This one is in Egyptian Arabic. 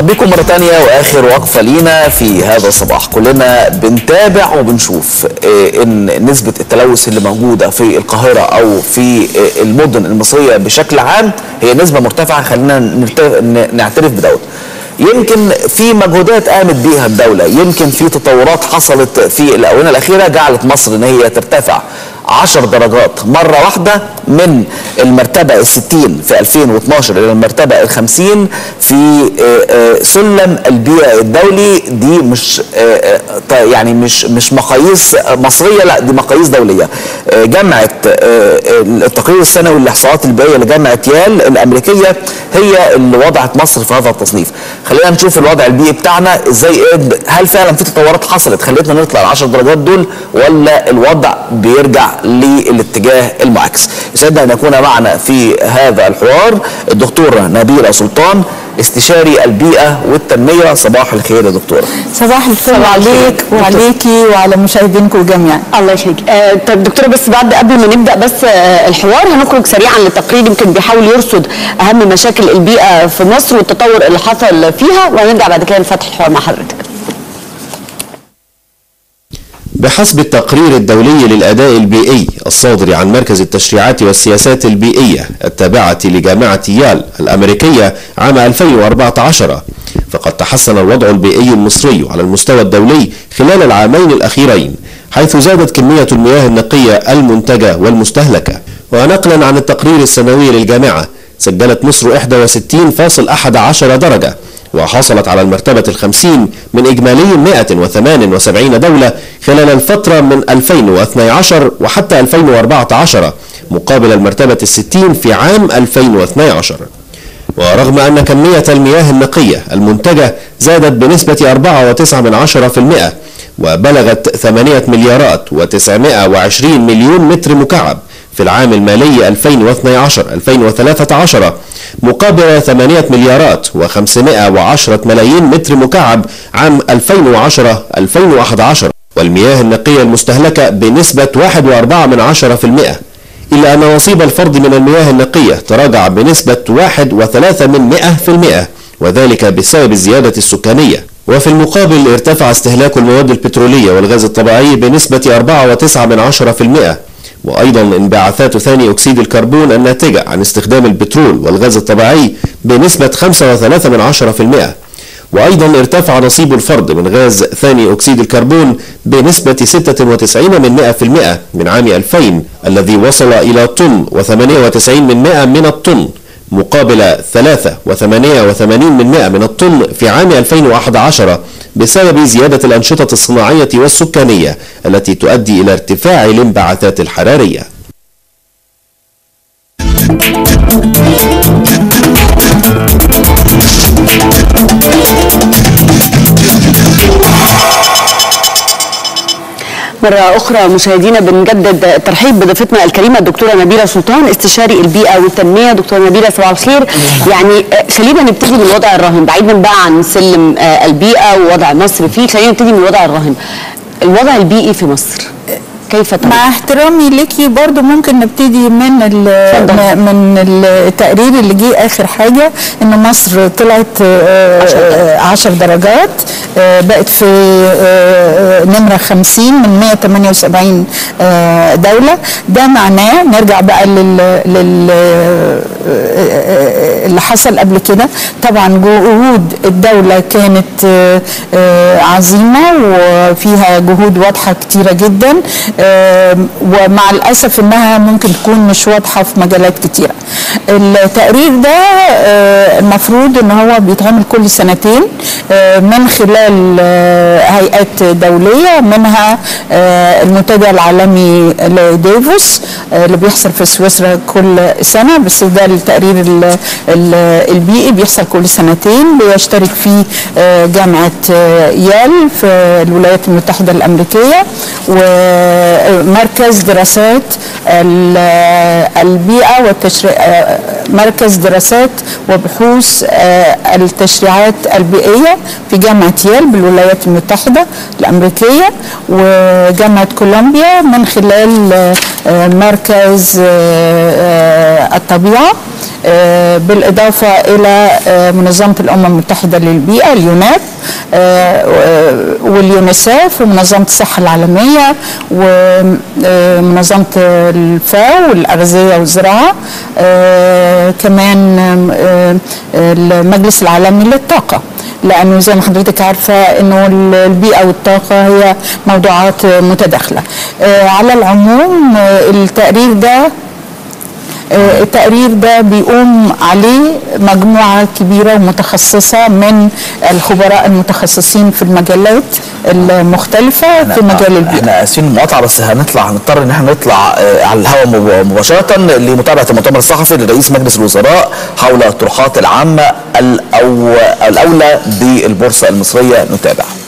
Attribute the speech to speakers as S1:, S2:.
S1: بكم مرة تانية وآخر وقفة لينا في هذا الصباح كلنا بنتابع وبنشوف آه، إن نسبة التلوث اللي موجودة في القاهرة أو في آه، المدن المصرية بشكل عام هي نسبة مرتفعة خلينا نرت- ن- نعترف بدوت يمكن في مجهودات قامت بيها الدولة يمكن في تطورات حصلت في الآونة الأخيرة جعلت مصر إن هي ترتفع 10 درجات مرة واحدة من المرتبة الستين في 2012 إلى المرتبة الخمسين في آه، آه، سلم البيئة الدولي دي مش آه، آه، ط- يعني مش مش مقاييس مصرية لا دي مقاييس دولية آه، جامعة آه، التقرير السنوي للإحصاءات البيئية لجامعة يال الأمريكية هي اللي وضعت مصر في هذا التصنيف خلينا نشوف الوضع البيئي بتاعنا ازاي قد- هل فعلا في تطورات حصلت خلتنا نطلع ال 10 درجات دول ولا الوضع بيرجع للاتجاه المعاكس يسعدنا ان يكون معنا في هذا الحوار الدكتوره نبيله سلطان استشاري البيئه والتنميه صباح الخير يا دكتوره
S2: صباح الفل
S3: صباح الخير.
S2: عليك وعليكي وعلى مشاهدينكم جميعا
S3: الله يخليك آه طب دكتوره بس بعد قبل ما نبدا بس آه الحوار هنخرج سريعا لتقرير يمكن بيحاول يرصد اهم مشاكل البيئه في مصر والتطور اللي حصل فيها وهنرجع بعد كده لفتح الحوار مع حضرتك
S4: بحسب التقرير الدولي للأداء البيئي الصادر عن مركز التشريعات والسياسات البيئية التابعة لجامعة يال الأمريكية عام 2014 فقد تحسن الوضع البيئي المصري على المستوى الدولي خلال العامين الأخيرين حيث زادت كمية المياه النقية المنتجة والمستهلكة ونقلا عن التقرير السنوي للجامعة سجلت مصر 61.11 درجة وحصلت على المرتبة الخمسين من إجمالي 178 دولة خلال الفترة من 2012 وحتى 2014 مقابل المرتبة الستين في عام 2012 ورغم أن كمية المياه النقية المنتجة زادت بنسبة 4.9% وبلغت 8 مليارات و920 مليون متر مكعب في العام المالي 2012-2013 مقابل 8 مليارات و510 ملايين متر مكعب عام 2010-2011 والمياه النقية المستهلكة بنسبة 1.4% إلا أن نصيب الفرد من المياه النقية تراجع بنسبة 1.3% وذلك بسبب الزيادة السكانية وفي المقابل ارتفع استهلاك المواد البترولية والغاز الطبيعي بنسبة 4.9% وأيضا انبعاثات ثاني أكسيد الكربون الناتجة عن استخدام البترول والغاز الطبيعي بنسبة 5.3% وأيضا ارتفع نصيب الفرد من غاز ثاني أكسيد الكربون بنسبة 96 من 100% من عام 2000 الذي وصل إلى طن و98 من 100 من الطن مقابل 3 و88 من 100 من الطن في عام 2011 بسبب زيادة الأنشطة الصناعية والسكانية التي تؤدي إلى ارتفاع الانبعاثات الحرارية
S3: مرة أخرى مشاهدينا بنجدد الترحيب بضيفتنا الكريمة الدكتورة نبيلة سلطان استشاري البيئة والتنمية دكتورة نبيلة صباح الخير يعني آه، خلينا نبتدي من الوضع الراهن بعيدا بقى عن سلم آه، البيئة ووضع مصر فيه خلينا نبتدي من الوضع الراهن الوضع البيئي في مصر كيف ترى؟
S2: مع احترامي ليكي برضو ممكن نبتدي من ال-
S3: اتفضل.
S2: م- من التقرير اللي جه اخر حاجه ان مصر طلعت آه، آه، 10 درجات آه، بقت في آه، آه، نمره 50 من 178 آه، دوله ده معناه نرجع بقى لل, لل آه، آه، اللي حصل قبل كده طبعا جهود الدوله كانت آه، آه، عظيمه وفيها جهود واضحه كتيره جدا آم، ومع الاسف انها ممكن تكون مش واضحه في مجالات كتيره. التقرير ده آه، المفروض ان هو بيتعمل كل سنتين آه، من خلال آه، هيئات دوليه منها آه، المنتدى العالمي لديفوس آه، اللي بيحصل في سويسرا كل سنه بس ده التقرير ال- ال- البيئي بيحصل كل سنتين بيشترك فيه آه، جامعه آه، يال في الولايات المتحده الامريكيه ومركز دراسات ال- البيئه والتشريع آه، مركز دراسات وبحوث آه، التشريعات البيئيه في جامعه يال بالولايات المتحده الامريكيه وجامعه كولومبيا من خلال آه، آه، مركز آه، آه، الطبيعه آه، بالإضافة إلى آه، منظمة الأمم المتحدة للبيئة اليوناب آه، و- واليونيسف ومنظمة الصحة العالمية ومنظمة الفاو والأغذية والزراعة آه، كمان آه، المجلس العالمي للطاقة لانه زي ما حضرتك عارفه انه البيئه والطاقه هي موضوعات متداخله. آه، على العموم آه، التقرير ده آه، التقرير ده بيقوم عليه مجموعة كبيرة ومتخصصة من الخبراء المتخصصين في المجالات المختلفة في مجال البيئة
S1: احنا اسفين المقاطعه بس هنطلع هنضطر ان احنا نطلع آه، على الهواء مب- مباشره لمتابعه المؤتمر الصحفي لرئيس مجلس الوزراء حول الطروحات العامه الأو... الاولى بالبورصه المصريه نتابع